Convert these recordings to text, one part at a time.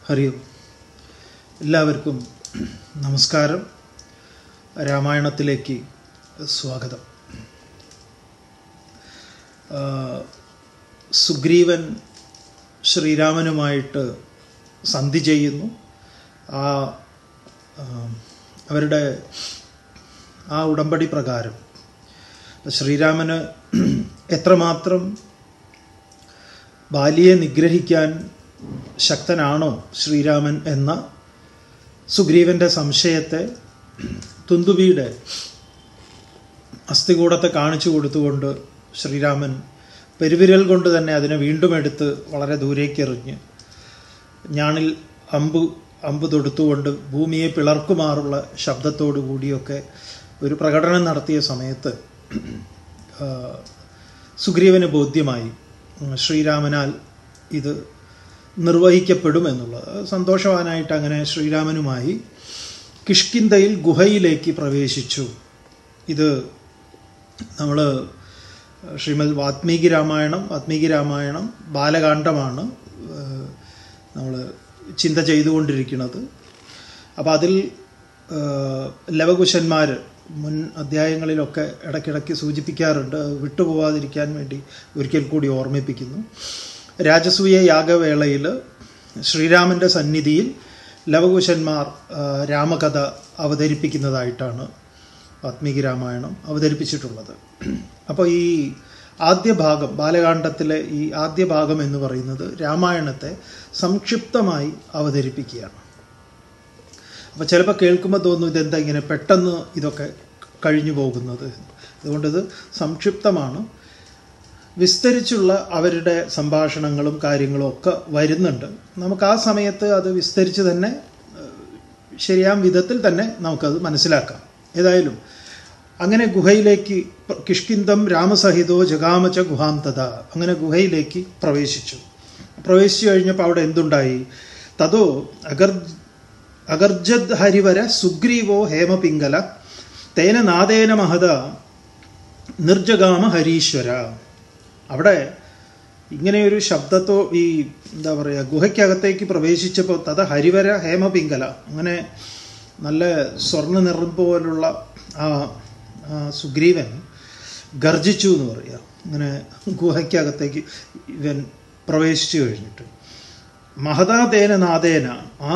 ഹരി ഓം. എല്ലാവർക്കും നമസ്കാരം രാമായണത്തിലേക്ക് സ്വാഗതം ആ, സുഗ്രീവൻ ശ്രീരാമനുമായിട്ട് സന്ധി ചെയ്യുന്നു ആ ആ, അവരുടെ ആ ഉടമ്പടി പ്രകാരം ശ്രീരാമന് എത്രമാത്രം ബാലിയെ നിഗ്രഹിക്കാൻ ശക്തനാണോ ശ്രീരാമൻ എന്ന സുഗ്രീവന്റെ സംശയത്തെ തുന്തുബിയുടെ അസ്ഥികൂടത്തെ കാണിച്ചു കൊടുത്തുകൊണ്ട് ശ്രീരാമൻ പെരുവിരൽ കൊണ്ട് തന്നെ അതിനെ വീണ്ടും എടുത്ത് വളരെ ദൂരേക്ക് എറിഞ്ഞ് ഞാണിൽ അമ്പ് അമ്പ് തൊടുത്തുകൊണ്ട് ഭൂമിയെ പിളർക്കുമാറുള്ള ശബ്ദത്തോടു കൂടിയൊക്കെ ഒരു പ്രകടനം നടത്തിയ സമയത്ത് ആ, സുഗ്രീവന് ബോധ്യമായി ഉം, ശ്രീരാമനാൽ ഇത് നിർവഹിക്കപ്പെടുമെന്നുള്ളത് സന്തോഷവാനായിട്ട് അങ്ങനെ ശ്രീരാമനുമായി കിഷ്കിന്തയിൽ ഗുഹയിലേക്ക് പ്രവേശിച്ചു ഇത് നമ്മൾ ശ്രീമദ് വാത്മീകി രാമായണം വാത്മീകി രാമായണം ബാലകാന്ഡമാണ് നമ്മൾ ചിന്ത ചെയ്തുകൊണ്ടിരിക്കുന്നത് അപ്പോൾ അതിൽ ലവകുശന്മാർ മുൻ അധ്യായങ്ങളിലൊക്കെ ഇടയ്ക്കിടയ്ക്ക് സൂചിപ്പിക്കാറുണ്ട് അത് വിട്ടുപോവാതിരിക്കാൻ വേണ്ടി ഒരിക്കൽ കൂടി ഓർമ്മിപ്പിക്കുന്നു രാജസൂയ യാഗവേളയിൽ ശ്രീരാമൻ്റെ സന്നിധിയിൽ ലവകുശന്മാർ ആ, രാമകഥ അവതരിപ്പിക്കുന്നതായിട്ടാണ് വാത്മീകി രാമായണം അവതരിപ്പിച്ചിട്ടുള്ളത് അപ്പോൾ ഈ ആദ്യ ഭാഗം ബാലകാണ്ഡത്തിലെ ഈ ആദ്യ ഭാഗം എന്ന് പറയുന്നത് രാമായണത്തെ സംക്ഷിപ്തമായി അവതരിപ്പിക്കുകയാണ് അപ്പോൾ ചിലപ്പോൾ കേൾക്കുമ്പോൾ തോന്നും ഇതെന്താ ഇങ്ങനെ പെട്ടെന്ന് ഇതൊക്കെ കഴിഞ്ഞു പോകുന്നത് അതുകൊണ്ടിത് സംക്ഷിപ്തമാണ് വിസ്തരിച്ചുള്ള അവരുടെ സംഭാഷണങ്ങളും കാര്യങ്ങളും ഒക്കെ വരുന്നുണ്ട് നമുക്ക് ആ സമയത്ത് അത് വിസ്തരിച്ച് തന്നെ ഏഹ്, ശരിയാം വിധത്തിൽ തന്നെ നമുക്കത് മനസ്സിലാക്കാം ഏതായാലും അങ്ങനെ ഗുഹയിലേക്ക് പ്ര- കിഷ്കിന്തം രാമസഹിതോ ജഗാമച്ച ഗുഹാം തഥ അങ്ങനെ ഗുഹയിലേക്ക് പ്രവേശിച്ചു പ്രവേശിച്ചു കഴിഞ്ഞപ്പോൾ അവിടെ എന്തുണ്ടായി തതോ അഗർ അഗർജദ് ഹരിവര സുഗ്രീവോ ഹേമപിംഗല തേന നാദേന മഹത നിർജഗാമ ഹരീശ്വര അവിടെ ഇങ്ങനെയൊരു ശബ്ദത്തോ ഈ എന്താ പറയുക ഗുഹയ്ക്കകത്തേക്ക് പ്രവേശിച്ചപ്പോൾ തഥ ഹരിവര ഹേമപിംഗല അങ്ങനെ നല്ല സ്വർണ്ണ നിറം പോലുള്ള ആ ആ സുഗ്രീവൻ ഗർജിച്ചു എന്ന് പറയുക അങ്ങനെ ഗുഹയ്ക്കകത്തേക്ക് ഇവൻ പ്രവേശിച്ചു കഴിഞ്ഞിട്ട് മഹതാതേന നാദേന ആ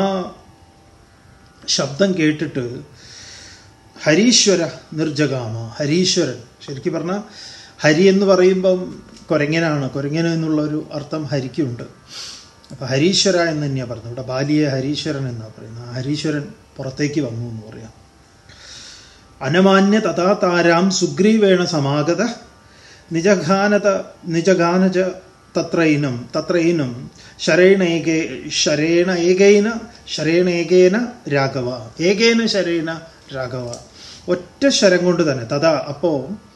ശബ്ദം കേട്ടിട്ട് ഹരീശ്വര നിർജഗാമ ഹരീശ്വരൻ ശരിക്കും പറഞ്ഞാൽ ഹരി എന്ന് പറയുമ്പം കുരങ്ങനാണ് കുരങ്ങൻ എന്നുള്ളൊരു അർത്ഥം ഹരിക്കുണ്ട് അപ്പം ഹരീശ്വര എന്ന് തന്നെയാണ് പറയുന്നത് ഇവിടെ ബാലിയെ ഹരീശ്വരൻ എന്നാണ് പറയുന്നത് ആ ഹരീശ്വരൻ പുറത്തേക്ക് വന്നു എന്ന് പറയാം അനമാന്യ തഥാ താരാം സുഗ്രീവേണ സമാഗത നിജഗാനത നിജഗാനജ തത്രൈനം തത്രൈനം ശരേണേകേ ശരേണ ഏകേന ശരേണേകേന രാഘവ ഏകേന ശരേണ രാഘവ ഒറ്റ ശരം കൊണ്ട് തന്നെ തഥാ അപ്പോൾ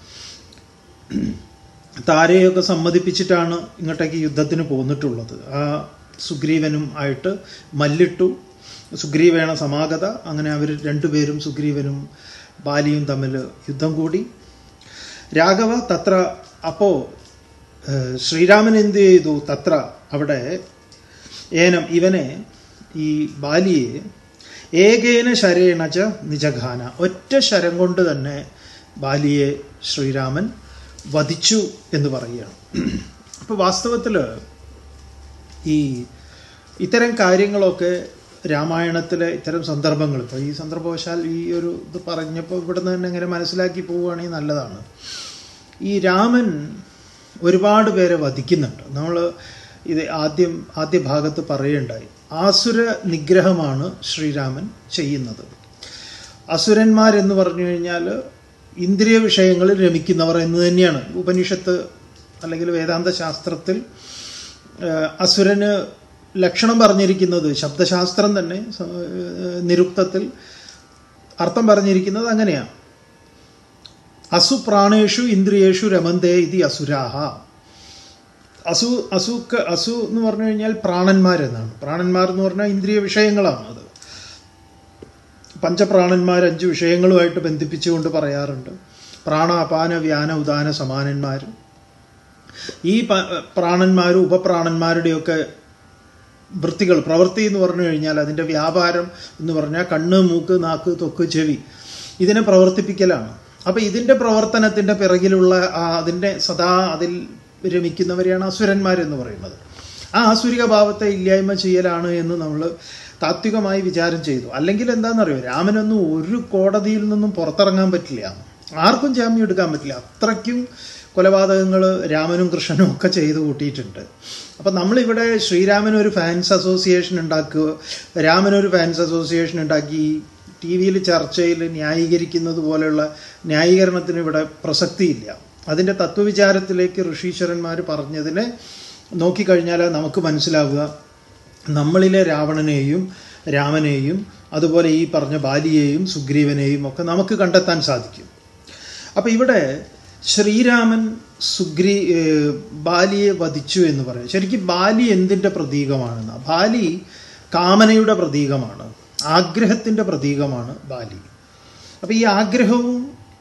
താരയൊക്കെ സമ്മതിപ്പിച്ചിട്ടാണ് ഇങ്ങോട്ടേക്ക് യുദ്ധത്തിന് പോന്നിട്ടുള്ളത് ആ സുഗ്രീവനും ആയിട്ട് മല്ലിട്ടു സുഗ്രീവേണ സമാഗത അങ്ങനെ അവർ രണ്ടുപേരും സുഗ്രീവനും ബാലിയും തമ്മിൽ യുദ്ധം കൂടി രാഘവ തത്ര അപ്പോൾ ശ്രീരാമൻ എന്ത് ചെയ്തു തത്ര അവിടെ ഏനം ഇവനെ ഈ ബാലിയെ ഏകേന ശരേണച നിജഘാന ഒറ്റ ശരം കൊണ്ട് തന്നെ ബാലിയെ ശ്രീരാമൻ വധിച്ചു എന്ന് പറയുകയാണ് അപ്പോൾ വാസ്തവത്തിൽ ഈ ഇത്തരം കാര്യങ്ങളൊക്കെ രാമായണത്തിലെ ഇത്തരം സന്ദർഭങ്ങൾ ഇപ്പോൾ ഈ സന്ദർഭവശാൽ ഈ ഒരു ഇത് പറഞ്ഞപ്പോൾ ഇവിടുന്ന് തന്നെ ഇങ്ങനെ മനസ്സിലാക്കി പോവുകയാണെങ്കിൽ നല്ലതാണ് ഈ രാമൻ ഒരുപാട് പേരെ വധിക്കുന്നുണ്ട് നമ്മൾ ഇത് ആദ്യം ആദ്യ ഭാഗത്ത് പറയുണ്ടായി ആസുര നിഗ്രഹമാണ് ശ്രീരാമൻ ചെയ്യുന്നത് അസുരന്മാരെന്ന് പറഞ്ഞു കഴിഞ്ഞാൽ ഇന്ദ്രിയ വിഷയങ്ങളിൽ രമിക്കുന്നവർ എന്ന് തന്നെയാണ് ഉപനിഷത്ത് അല്ലെങ്കിൽ വേദാന്ത ശാസ്ത്രത്തിൽ ഏഹ്, അസുരന് ലക്ഷണം പറഞ്ഞിരിക്കുന്നത് ശബ്ദശാസ്ത്രം തന്നെ സ- ഏഹ്, നിരുക്തത്തിൽ അർത്ഥം പറഞ്ഞിരിക്കുന്നത് അങ്ങനെയാണ് അസുപ്രാണേഷു ഇന്ദ്രിയേഷു രമന്തേ ഇതി അസുരാഹ അസു അസുക്ക് അസു എന്ന് പറഞ്ഞു കഴിഞ്ഞാൽ പ്രാണന്മാരെന്നാണ് പ്രാണന്മാർ എന്ന് പറഞ്ഞാൽ ഇന്ദ്രിയ വിഷയങ്ങളാണ് അത് പഞ്ചപ്രാണന്മാർ അഞ്ച് വിഷയങ്ങളുമായിട്ട് ബന്ധിപ്പിച്ചുകൊണ്ട് പറയാറുണ്ട് പ്രാണ അപാന വ്യാന ഉദാന സമാനന്മാർ ഈ പ- പ്രാണന്മാരും ഉപപ്രാണന്മാരുടെയൊക്കെ വൃത്തികൾ പ്രവൃത്തി എന്ന് പറഞ്ഞു കഴിഞ്ഞാൽ അതിൻ്റെ വ്യാപാരം എന്ന് പറഞ്ഞാൽ കണ്ണ് മൂക്ക് നാക്ക് തൊക്ക് ചെവി ഇതിനെ പ്രവർത്തിപ്പിക്കലാണ് അപ്പം ഇതിൻ്റെ പ്രവർത്തനത്തിൻ്റെ പിറകിലുള്ള ആ അതിൻ്റെ സദാ അതിൽ രമിക്കുന്നവരെയാണ് അസുരന്മാരെന്ന് പറയുന്നത് ആ ആസുരിക ഭാവത്തെ ഇല്ലായ്മ ചെയ്യലാണ് എന്ന് നമ്മൾ താത്വികമായി വിചാരം ചെയ്തു അല്ലെങ്കിൽ എന്താണെന്നറിയോ രാമനൊന്നും ഒരു കോടതിയിൽ നിന്നും പുറത്തിറങ്ങാൻ പറ്റില്ല ആർക്കും ജാമ്യം എടുക്കാൻ പറ്റില്ല അത്രയ്ക്കും കൊലപാതകങ്ങൾ രാമനും കൃഷ്ണനും ഒക്കെ ചെയ്തു കൂട്ടിയിട്ടുണ്ട് അപ്പം നമ്മളിവിടെ ശ്രീരാമൻ ഒരു ഫാൻസ് അസോസിയേഷൻ ഉണ്ടാക്കുക രാമനൊരു ഫാൻസ് അസോസിയേഷൻ ഉണ്ടാക്കി ടി വിയിൽ ചർച്ചയിൽ ന്യായീകരിക്കുന്നത് പോലെയുള്ള ന്യായീകരണത്തിന് ഇവിടെ പ്രസക്തിയില്ല അതിൻ്റെ തത്വവിചാരത്തിലേക്ക് ഋഷീശ്വരന്മാർ പറഞ്ഞതിനെ നോക്കിക്കഴിഞ്ഞാൽ നമുക്ക് മനസ്സിലാവുക നമ്മളിലെ രാവണനെയും രാമനെയും അതുപോലെ ഈ പറഞ്ഞ ബാലിയെയും സുഗ്രീവനെയും ഒക്കെ നമുക്ക് കണ്ടെത്താൻ സാധിക്കും അപ്പം ഇവിടെ ശ്രീരാമൻ സുഗ്രീ ഏഹ് ബാലിയെ വധിച്ചു എന്ന് പറയും ശരിക്കും ബാലി എന്തിൻ്റെ പ്രതീകമാണെന്ന് ബാലി കാമനയുടെ പ്രതീകമാണ് ആഗ്രഹത്തിൻ്റെ പ്രതീകമാണ് ബാലി അപ്പം ഈ ആഗ്രഹവും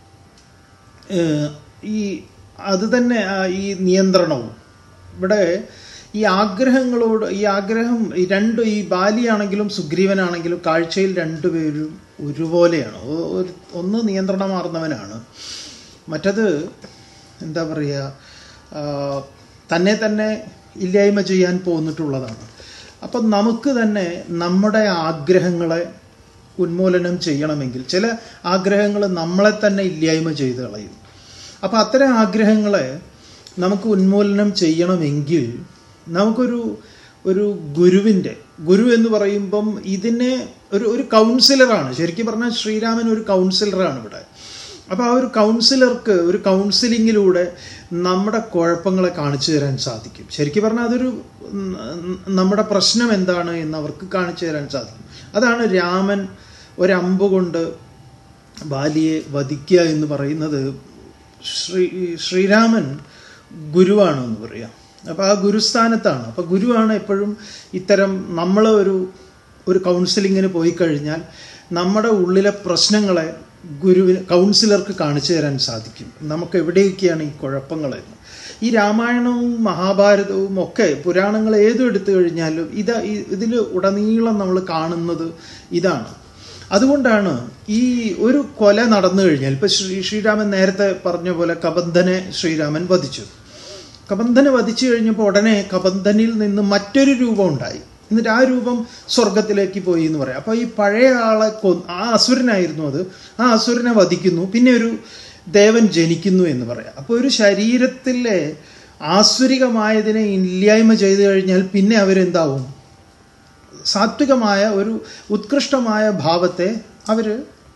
ഏഹ് ഈ അത് തന്നെ ആ ഈ നിയന്ത്രണവും ഇവിടെ ഈ ആഗ്രഹങ്ങളോട് ഈ ആഗ്രഹം ഈ രണ്ട് ഈ ബാലിയാണെങ്കിലും സുഗ്രീവനാണെങ്കിലും കാഴ്ചയിൽ രണ്ടുപേരും ഒരുപോലെയാണ് ഒ- ഒരു ഒന്ന് നിയന്ത്രണമാർന്നവനാണ് മറ്റത് എന്താ പറയുക ആ, തന്നെ തന്നെ ഇല്ലായ്മ ചെയ്യാൻ പോന്നിട്ടുള്ളതാണ് അപ്പം നമുക്ക് തന്നെ നമ്മുടെ ആഗ്രഹങ്ങളെ ഉന്മൂലനം ചെയ്യണമെങ്കിൽ ചില ആഗ്രഹങ്ങൾ നമ്മളെ തന്നെ ഇല്ലായ്മ ചെയ്ത് കളയും അപ്പം അത്തരം ആഗ്രഹങ്ങളെ നമുക്ക് ഉന്മൂലനം ചെയ്യണമെങ്കിൽ നമുക്കൊരു ഒരു ഗുരുവിൻ്റെ ഗുരു എന്ന് പറയുമ്പം ഇതിനെ ഒരു ഒരു കൗൺസിലറാണ് ശരിക്കും പറഞ്ഞാൽ ശ്രീരാമൻ ഒരു കൗൺസിലറാണ് ഇവിടെ അപ്പോൾ ആ ഒരു കൗൺസിലർക്ക് ഒരു കൗൺസിലിങ്ങിലൂടെ നമ്മുടെ കുഴപ്പങ്ങളെ കാണിച്ചു തരാൻ സാധിക്കും ശരിക്കും പറഞ്ഞാൽ അതൊരു ഉം, നമ്മുടെ പ്രശ്നം എന്താണ് എന്ന് അവർക്ക് കാണിച്ചു തരാൻ സാധിക്കും അതാണ് രാമൻ ഒരമ്പ് കൊണ്ട് ബാലിയെ വധിക്കുക എന്ന് പറയുന്നത് ശ്രീ ശ്രീരാമൻ ഗുരുവാണ് എന്ന് പറയാം അപ്പോൾ ആ ഗുരുസ്ഥാനത്താണ് അപ്പോൾ ഗുരുവാണ് എപ്പോഴും ഇത്തരം നമ്മൾ ഒരു ഒരു കൗൺസിലിങ്ങിന് പോയി കഴിഞ്ഞാൽ നമ്മുടെ ഉള്ളിലെ പ്രശ്നങ്ങളെ ഗുരുവിന് കൗൺസിലർക്ക് കാണിച്ചു തരാൻ സാധിക്കും നമുക്ക് എവിടെയൊക്കെയാണ് ഈ കുഴപ്പങ്ങളെന്ന് ഈ രാമായണവും മഹാഭാരതവും ഒക്കെ പുരാണങ്ങൾ ഏതും എടുത്തു കഴിഞ്ഞാലും ഇത് ഇതിൽ ഉടനീളം നമ്മൾ കാണുന്നത് ഇതാണ് അതുകൊണ്ടാണ് ഈ ഒരു കൊല നടന്നു കഴിഞ്ഞാൽ ഇപ്പൊ ശ്രീ ശ്രീരാമൻ നേരത്തെ പറഞ്ഞ പോലെ കബന്ധനെ ശ്രീരാമൻ വധിച്ചു കബന്ധനെ വധിച്ചു കഴിഞ്ഞപ്പോൾ ഉടനെ കബന്ധനിൽ നിന്ന് മറ്റൊരു രൂപം ഉണ്ടായി എന്നിട്ട് ആ രൂപം സ്വർഗത്തിലേക്ക് പോയി എന്ന് പറയാം അപ്പോൾ ഈ പഴയ ആളെ കൊ ആ അസുരനായിരുന്നു അത് ആ അസുരനെ വധിക്കുന്നു പിന്നെ ഒരു ദേവൻ ജനിക്കുന്നു എന്ന് പറയാം അപ്പോൾ ഒരു ശരീരത്തിലെ ആസുരികമായതിനെ ഇല്ലായ്മ ചെയ്തു കഴിഞ്ഞാൽ പിന്നെ അവരെന്താവും സാത്വികമായ ഒരു ഉത്കൃഷ്ടമായ ഭാവത്തെ അവർ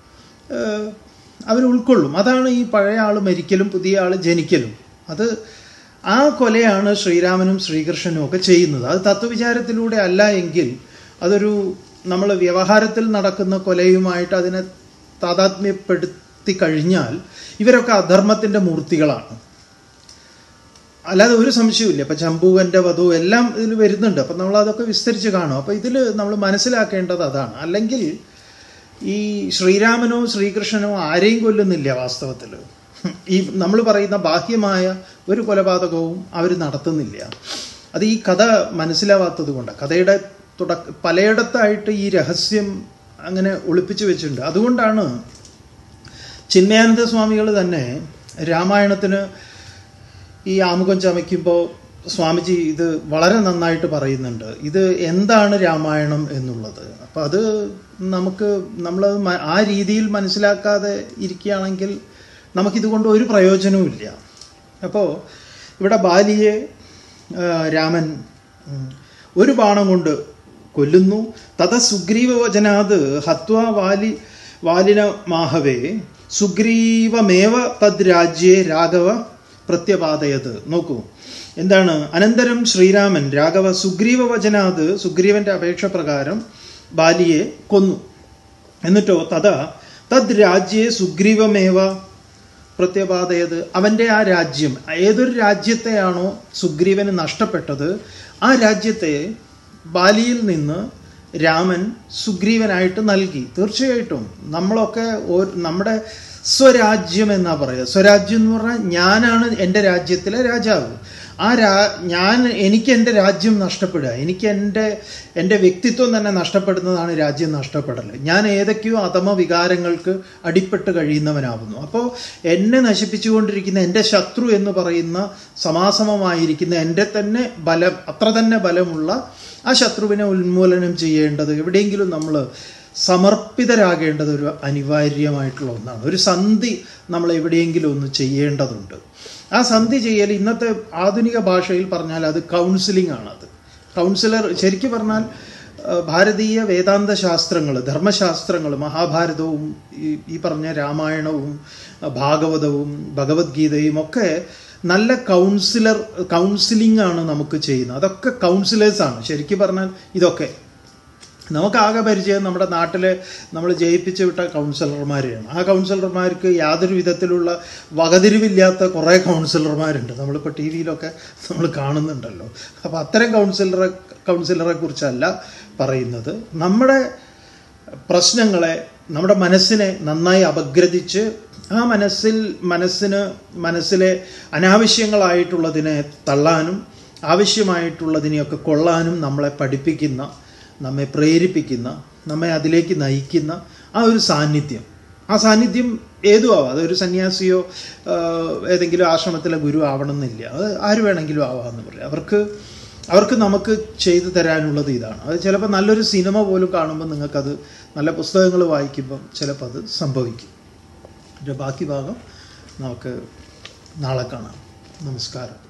അവർ ഉൾക്കൊള്ളും അതാണ് ഈ പഴയ ആൾ മരിക്കലും പുതിയ ആൾ ജനിക്കലും അത് ആ കൊലയാണ് ശ്രീരാമനും ശ്രീകൃഷ്ണനും ഒക്കെ ചെയ്യുന്നത് അത് തത്വവിചാരത്തിലൂടെ അല്ല എങ്കിൽ അതൊരു നമ്മൾ വ്യവഹാരത്തിൽ നടക്കുന്ന കൊലയുമായിട്ട് അതിനെ താതാത്മ്യപ്പെടുത്തി കഴിഞ്ഞാൽ ഇവരൊക്കെ അധർമ്മത്തിൻ്റെ മൂർത്തികളാണ് അല്ലാതെ ഒരു സംശയമില്ല ഇപ്പം ചമ്പൂവൻ്റെ വധു എല്ലാം ഇതിൽ വരുന്നുണ്ട് അപ്പം നമ്മൾ അതൊക്കെ വിസ്തരിച്ച് കാണും അപ്പോൾ ഇതിൽ നമ്മൾ മനസ്സിലാക്കേണ്ടത് അതാണ് അല്ലെങ്കിൽ ഈ ശ്രീരാമനോ ശ്രീകൃഷ്ണനോ ആരെയും കൊല്ലുന്നില്ല വാസ്തവത്തിൽ ഈ നമ്മൾ പറയുന്ന ബാഹ്യമായ ഒരു കൊലപാതകവും അവർ നടത്തുന്നില്ല അത് ഈ കഥ മനസ്സിലാവാത്തത് കൊണ്ട് കഥയുടെ തുടക്ക പലയിടത്തായിട്ട് ഈ രഹസ്യം അങ്ങനെ ഒളിപ്പിച്ചു വെച്ചിട്ടുണ്ട് അതുകൊണ്ടാണ് ചിന്മയാനന്ദ സ്വാമികൾ തന്നെ രാമായണത്തിന് ഈ ആമുഖം ചമയ്ക്കുമ്പോൾ സ്വാമിജി ഇത് വളരെ നന്നായിട്ട് പറയുന്നുണ്ട് ഇത് എന്താണ് രാമായണം എന്നുള്ളത് അപ്പം അത് നമുക്ക് നമ്മൾ ആ രീതിയിൽ മനസ്സിലാക്കാതെ ഇരിക്കുകയാണെങ്കിൽ നമുക്കിതുകൊണ്ട് ഒരു പ്രയോജനവുമില്ല അപ്പോൾ ഇവിടെ ബാലിയെ ആ, രാമൻ ഉം, ഒരു ബാണം കൊണ്ട് കൊല്ലുന്നു തഥ സുഗ്രീവവചനാത് ഹത്വ വാലി വാലിന മാഹവേ സുഗ്രീവമേവ തദ് രാജ്യേ രാഘവ പ്രത്യപാതയത് നോക്കൂ എന്താണ് അനന്തരം ശ്രീരാമൻ രാഘവ സുഗ്രീവ വചനാത് സുഗ്രീവന്റെ അപേക്ഷ പ്രകാരം ബാലിയെ കൊന്നു എന്നിട്ടോ തഥാ തദ് രാജ്യേ സുഗ്രീവമേവ പ്രത്യപാതയത് അവൻ്റെ ആ രാജ്യം ഏതൊരു രാജ്യത്തെയാണോ സുഗ്രീവന് നഷ്ടപ്പെട്ടത് ആ രാജ്യത്തെ ബാലിയിൽ നിന്ന് രാമൻ സുഗ്രീവനായിട്ട് നൽകി തീർച്ചയായിട്ടും നമ്മളൊക്കെ ഓ- നമ്മുടെ സ്വരാജ്യം എന്നാ പറയുക സ്വരാജ്യം എന്ന് പറഞ്ഞാൽ ഞാനാണ് എൻ്റെ രാജ്യത്തിലെ രാജാവ് ആ രാ ഞാൻ എനിക്ക് എൻ്റെ രാജ്യം നഷ്ടപ്പെടുക എനിക്ക് എൻ്റെ എൻ്റെ വ്യക്തിത്വം തന്നെ നഷ്ടപ്പെടുന്നതാണ് രാജ്യം നഷ്ടപ്പെടൽ ഞാൻ ഏതൊക്കെയോ അധമ വികാരങ്ങൾക്ക് അടിപ്പെട്ട് കഴിയുന്നവനാവുന്നു അപ്പോൾ എന്നെ നശിപ്പിച്ചുകൊണ്ടിരിക്കുന്ന എൻ്റെ ശത്രു എന്ന് പറയുന്ന സമാസമമായിരിക്കുന്ന എൻ്റെ തന്നെ ബലം അത്ര തന്നെ ബലമുള്ള ആ ശത്രുവിനെ ഉന്മൂലനം ചെയ്യേണ്ടത് എവിടെയെങ്കിലും നമ്മൾ സമർപ്പിതരാകേണ്ടത് ഒരു അനിവാര്യമായിട്ടുള്ള ഒന്നാണ് ഒരു സന്ധി നമ്മൾ എവിടെയെങ്കിലും ഒന്ന് ചെയ്യേണ്ടതുണ്ട് ആ സന്ധി ചെയ്യൽ ഇന്നത്തെ ആധുനിക ഭാഷയിൽ പറഞ്ഞാൽ അത് കൗൺസിലിംഗ് ആണത് കൗൺസിലർ ശരിക്കും പറഞ്ഞാൽ ആ, ഭാരതീയ വേദാന്ത ശാസ്ത്രങ്ങൾ ധർമ്മശാസ്ത്രങ്ങൾ മഹാഭാരതവും ഈ ഈ പറഞ്ഞ രാമായണവും ആ, ഭാഗവതവും ഭഗവത്ഗീതയും ഒക്കെ നല്ല കൗൺസിലർ കൗൺസിലിംഗ് ആണ് നമുക്ക് ചെയ്യുന്നത് അതൊക്കെ കൗൺസിലേഴ്സാണ് ശരിക്കും പറഞ്ഞാൽ ഇതൊക്കെ നമുക്കാകെ പരിചയം നമ്മുടെ നാട്ടിലെ നമ്മൾ ജയിപ്പിച്ചു വിട്ട കൗൺസിലർമാരെയാണ് ആ കൗൺസിലർമാർക്ക് യാതൊരു വിധത്തിലുള്ള വകതിരിവില്ലാത്ത കുറേ കൗൺസിലർമാരുണ്ട് നമ്മളിപ്പോൾ ടി വിയിലൊക്കെ നമ്മൾ കാണുന്നുണ്ടല്ലോ അപ്പോൾ അത്തരം കൗൺസിലറെ കൗൺസിലറെ കുറിച്ചല്ല പറയുന്നത് നമ്മുടെ പ്രശ്നങ്ങളെ നമ്മുടെ മനസ്സിനെ നന്നായി അപഗ്രഥിച്ച് ആ മനസ്സിൽ മനസ്സിന് മനസ്സിലെ അനാവശ്യങ്ങളായിട്ടുള്ളതിനെ തള്ളാനും ആവശ്യമായിട്ടുള്ളതിനെയൊക്കെ കൊള്ളാനും നമ്മളെ പഠിപ്പിക്കുന്ന നമ്മെ പ്രേരിപ്പിക്കുന്ന നമ്മെ അതിലേക്ക് നയിക്കുന്ന ആ ഒരു സാന്നിധ്യം ആ സാന്നിധ്യം ഏതും ആവാം അതൊരു സന്യാസിയോ ആ, ഏതെങ്കിലും ആശ്രമത്തിലെ ഗുരു ആവണമെന്നില്ല അത് ആര് വേണമെങ്കിലും ആവാമെന്ന് പറയാം അവർക്ക് അവർക്ക് നമുക്ക് ചെയ്തു തരാനുള്ളത് ഇതാണ് അത് ചിലപ്പോൾ നല്ലൊരു സിനിമ പോലും കാണുമ്പോൾ നിങ്ങൾക്കത് നല്ല പുസ്തകങ്ങൾ വായിക്കുമ്പം ചിലപ്പോൾ അത് സംഭവിക്കും ഇതിൻ്റെ ബാക്കി ഭാഗം നമുക്ക് നാളെ കാണാം നമസ്കാരം